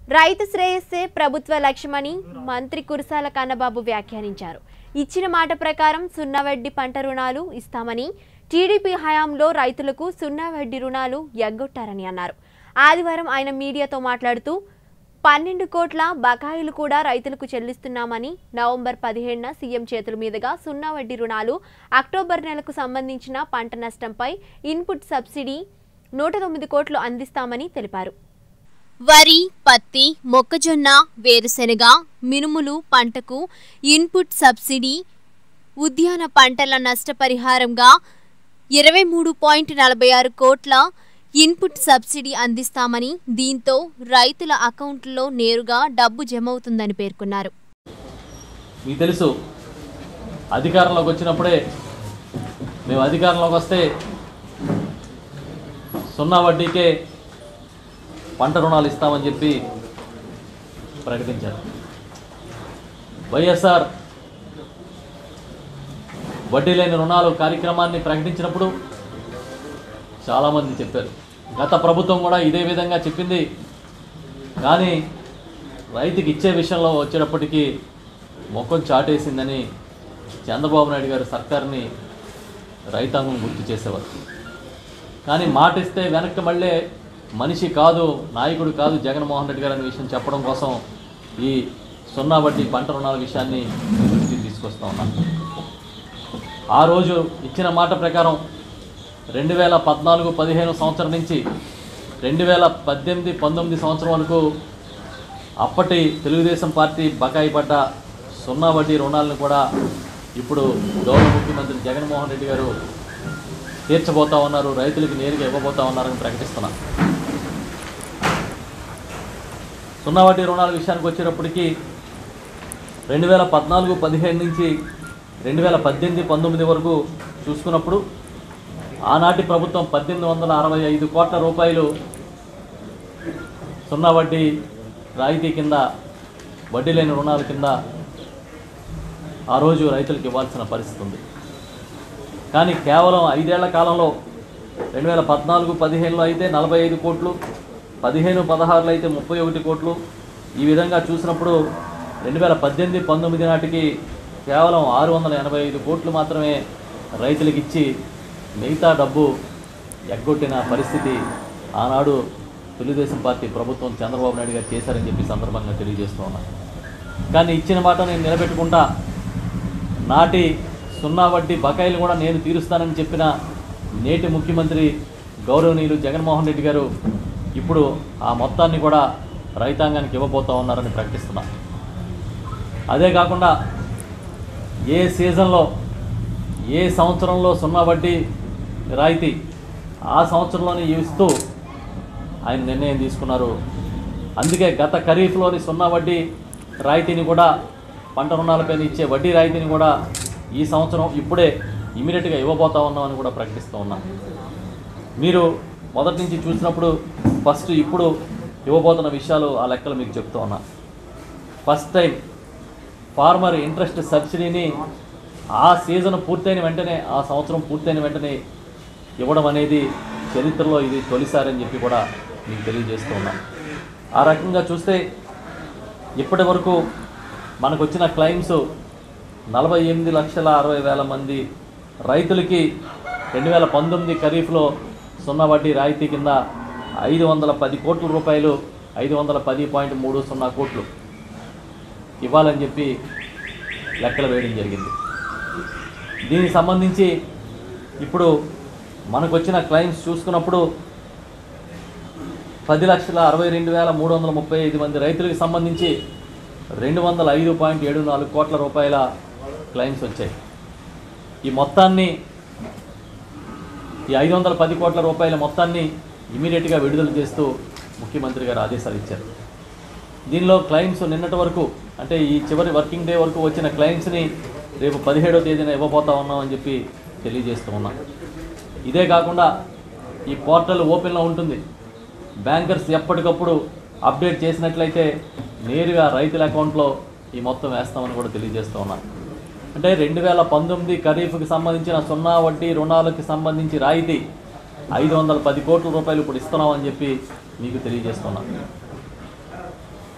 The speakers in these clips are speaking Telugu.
రైతు శ్రేయస్సే ప్రభుత్వ లక్ష్యమని మంత్రి కురసాల కన్నబాబు వ్యాఖ్యానించారు ఇచ్చిన మాట ప్రకారం సున్నా వడ్డీ పంట రుణాలు ఇస్తామని టీడీపీ హయాంలో రైతులకు సున్నా వడ్డీ రుణాలు ఎగ్గొట్టారని అన్నారు ఆదివారం ఆయన మీడియాతో మాట్లాడుతూ పన్నెండు కోట్ల బకాయిలు కూడా రైతులకు చెల్లిస్తున్నామని నవంబర్ పదిహేడున సీఎం చేతుల మీదుగా సున్నా వడ్డీ రుణాలు అక్టోబర్ నెలకు సంబంధించిన పంట నష్టంపై ఇన్పుట్ సబ్సిడీ నూట తొమ్మిది కోట్లు అందిస్తామని తెలిపారు వరి పత్తి మొక్కజొన్న వేరుశెనగ మినుములు పంటకు ఇన్పుట్ సబ్సిడీ ఉద్యాన పంటల నష్టపరిహారంగా ఇరవై మూడు పాయింట్ నలభై ఆరు కోట్ల ఇన్పుట్ సబ్సిడీ అందిస్తామని దీంతో రైతుల అకౌంట్లో నేరుగా డబ్బు జమవుతుందని పేర్కొన్నారు మీకు తెలుసు అధికారంలోకి వచ్చినప్పుడే మేము అధికారంలోకి వస్తే సున్నా వడ్డీకే పంట రుణాలు ఇస్తామని చెప్పి ప్రకటించారు వైఎస్ఆర్ వడ్డీ లేని రుణాలు కార్యక్రమాన్ని ప్రకటించినప్పుడు చాలామంది చెప్పారు గత ప్రభుత్వం కూడా ఇదే విధంగా చెప్పింది కానీ రైతుకి ఇచ్చే విషయంలో వచ్చేటప్పటికి ముఖం చాటేసిందని చంద్రబాబు నాయుడు గారు సర్కార్ని రైతాంగం గుర్తు చేసేవారు కానీ మాట ఇస్తే వెనక్కి మళ్ళీ మనిషి కాదు నాయకుడు కాదు జగన్మోహన్ రెడ్డి గారు అనే విషయం చెప్పడం కోసం ఈ సున్నా వడ్డీ పంట రుణాల విషయాన్ని మీ దృష్టికి తీసుకొస్తా ఉన్నాను ఆ రోజు ఇచ్చిన మాట ప్రకారం రెండు వేల పద్నాలుగు పదిహేను సంవత్సరం నుంచి రెండు వేల పద్దెనిమిది పంతొమ్మిది సంవత్సరం వరకు అప్పటి తెలుగుదేశం పార్టీ బకాయి పడ్డ సున్నా వడ్డీ రుణాలను కూడా ఇప్పుడు గౌరవ ముఖ్యమంత్రి జగన్మోహన్ రెడ్డి గారు తీర్చబోతా ఉన్నారు రైతులకు నేరుగా ఇవ్వబోతా ఉన్నారని ప్రకటిస్తున్నారు సున్నా వడ్డీ రుణాల విషయానికి వచ్చేటప్పటికి రెండు వేల పద్నాలుగు పదిహేను నుంచి రెండు వేల పద్దెనిమిది పంతొమ్మిది వరకు చూసుకున్నప్పుడు ఆనాటి ప్రభుత్వం పద్దెనిమిది వందల అరవై ఐదు కోట్ల రూపాయలు సున్నా వడ్డీ రాయితీ కింద వడ్డీ లేని రుణాల కింద ఆ రోజు రైతులకు ఇవ్వాల్సిన పరిస్థితి ఉంది కానీ కేవలం ఐదేళ్ల కాలంలో రెండు వేల పద్నాలుగు పదిహేనులో అయితే నలభై ఐదు కోట్లు పదిహేను పదహారులో అయితే ముప్పై ఒకటి కోట్లు ఈ విధంగా చూసినప్పుడు రెండు వేల పద్దెనిమిది పంతొమ్మిది నాటికి కేవలం ఆరు వందల ఎనభై ఐదు కోట్లు మాత్రమే రైతులకు ఇచ్చి మిగతా డబ్బు ఎగ్గొట్టిన పరిస్థితి ఆనాడు తెలుగుదేశం పార్టీ ప్రభుత్వం చంద్రబాబు నాయుడు గారు చేశారని చెప్పి సందర్భంగా తెలియజేస్తూ ఉన్నాను కానీ ఇచ్చిన మాట నేను నిలబెట్టుకుంటా నాటి సున్నా వడ్డీ బకాయిలు కూడా నేను తీరుస్తానని చెప్పిన నేటి ముఖ్యమంత్రి గౌరవనీయులు జగన్మోహన్ రెడ్డి గారు ఇప్పుడు ఆ మొత్తాన్ని కూడా రైతాంగానికి ఇవ్వబోతా ఉన్నారని ప్రకటిస్తున్నా అదే కాకుండా ఏ సీజన్లో ఏ సంవత్సరంలో సున్నా వడ్డీ రాయితీ ఆ సంవత్సరంలోనే ఇస్తూ ఆయన నిర్ణయం తీసుకున్నారు అందుకే గత ఖరీఫ్లోని సున్నా వడ్డీ రాయితీని కూడా పంట రుణాలపైన ఇచ్చే వడ్డీ రాయితీని కూడా ఈ సంవత్సరం ఇప్పుడే ఇమీడియట్గా ఇవ్వబోతా ఉన్నామని కూడా ప్రకటిస్తూ ఉన్నాం మీరు మొదటి నుంచి చూసినప్పుడు ఫస్ట్ ఇప్పుడు ఇవ్వబోతున్న విషయాలు ఆ లెక్కలు మీకు చెప్తూ ఉన్నా ఫస్ట్ టైం ఫార్మర్ ఇంట్రెస్ట్ సబ్సిడీని ఆ సీజన్ పూర్తయిన వెంటనే ఆ సంవత్సరం పూర్తయిన వెంటనే ఇవ్వడం అనేది చరిత్రలో ఇది తొలిసారి అని చెప్పి కూడా మీకు తెలియజేస్తూ ఉన్నాం ఆ రకంగా చూస్తే ఇప్పటి వరకు మనకు వచ్చిన క్లైమ్స్ నలభై ఎనిమిది లక్షల అరవై వేల మంది రైతులకి రెండు వేల పంతొమ్మిది ఖరీఫ్లో సున్నా వడ్డీ రాయితీ కింద ఐదు వందల పది కోట్ల రూపాయలు ఐదు వందల పది పాయింట్ మూడు సున్నా కోట్లు ఇవ్వాలని చెప్పి లెక్కలు వేయడం జరిగింది దీనికి సంబంధించి ఇప్పుడు మనకు వచ్చిన క్లైమ్స్ చూసుకున్నప్పుడు పది లక్షల అరవై రెండు వేల మూడు వందల ముప్పై ఐదు మంది రైతులకు సంబంధించి రెండు వందల ఐదు పాయింట్ ఏడు నాలుగు కోట్ల రూపాయల క్లైమ్స్ వచ్చాయి ఈ మొత్తాన్ని ఈ ఐదు వందల పది కోట్ల రూపాయల మొత్తాన్ని ఇమీడియట్గా విడుదల చేస్తూ ముఖ్యమంత్రి గారు ఆదేశాలు ఇచ్చారు దీనిలో క్లైమ్స్ నిన్నటి వరకు అంటే ఈ చివరి వర్కింగ్ డే వరకు వచ్చిన క్లైమ్స్ని రేపు పదిహేడో తేదీన ఇవ్వబోతా ఉన్నామని చెప్పి తెలియజేస్తూ ఉన్నాం ఇదే కాకుండా ఈ పోర్టల్ ఓపెన్లో ఉంటుంది బ్యాంకర్స్ ఎప్పటికప్పుడు అప్డేట్ చేసినట్లయితే నేరుగా రైతుల అకౌంట్లో ఈ మొత్తం వేస్తామని కూడా తెలియజేస్తూ ఉన్నాను అంటే రెండు వేల పంతొమ్మిది ఖరీఫ్కి సంబంధించిన సున్నా వడ్డీ రుణాలకు సంబంధించి రాయితీ ఐదు వందల పది కోట్ల రూపాయలు ఇప్పుడు ఇస్తున్నామని చెప్పి మీకు తెలియజేస్తున్నాను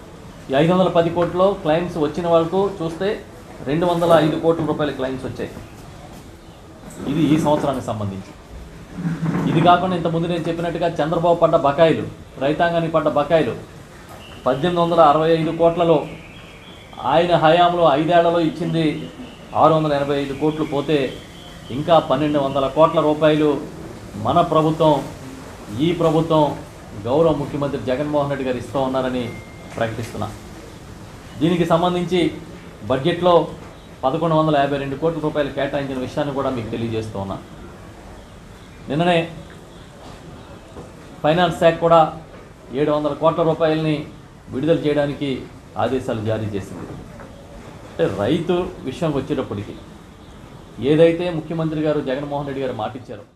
ఈ ఐదు వందల పది కోట్లలో క్లైమ్స్ వచ్చిన వాళ్ళకు చూస్తే రెండు వందల ఐదు కోట్ల రూపాయల క్లైమ్స్ వచ్చాయి ఇది ఈ సంవత్సరానికి సంబంధించి ఇది కాకుండా ఇంతకుముందు నేను చెప్పినట్టుగా చంద్రబాబు పడ్డ బకాయిలు రైతాంగానికి పడ్డ బకాయిలు పద్దెనిమిది వందల అరవై ఐదు కోట్లలో ఆయన హయాంలో ఐదేళ్లలో ఇచ్చింది ఆరు వందల ఎనభై ఐదు కోట్లు పోతే ఇంకా పన్నెండు వందల కోట్ల రూపాయలు మన ప్రభుత్వం ఈ ప్రభుత్వం గౌరవ ముఖ్యమంత్రి జగన్మోహన్ రెడ్డి గారు ఇస్తూ ఉన్నారని ప్రకటిస్తున్నా దీనికి సంబంధించి బడ్జెట్లో పదకొండు వందల యాభై రెండు కోట్ల రూపాయలు కేటాయించిన విషయాన్ని కూడా మీకు తెలియజేస్తూ ఉన్నా నిన్ననే ఫైనాన్స్ శాఖ కూడా ఏడు వందల కోట్ల రూపాయలని విడుదల చేయడానికి ఆదేశాలు జారీ చేసింది అంటే రైతు విషయంకి వచ్చేటప్పటికి ఏదైతే ముఖ్యమంత్రి గారు జగన్మోహన్ రెడ్డి గారు మాటిచ్చారో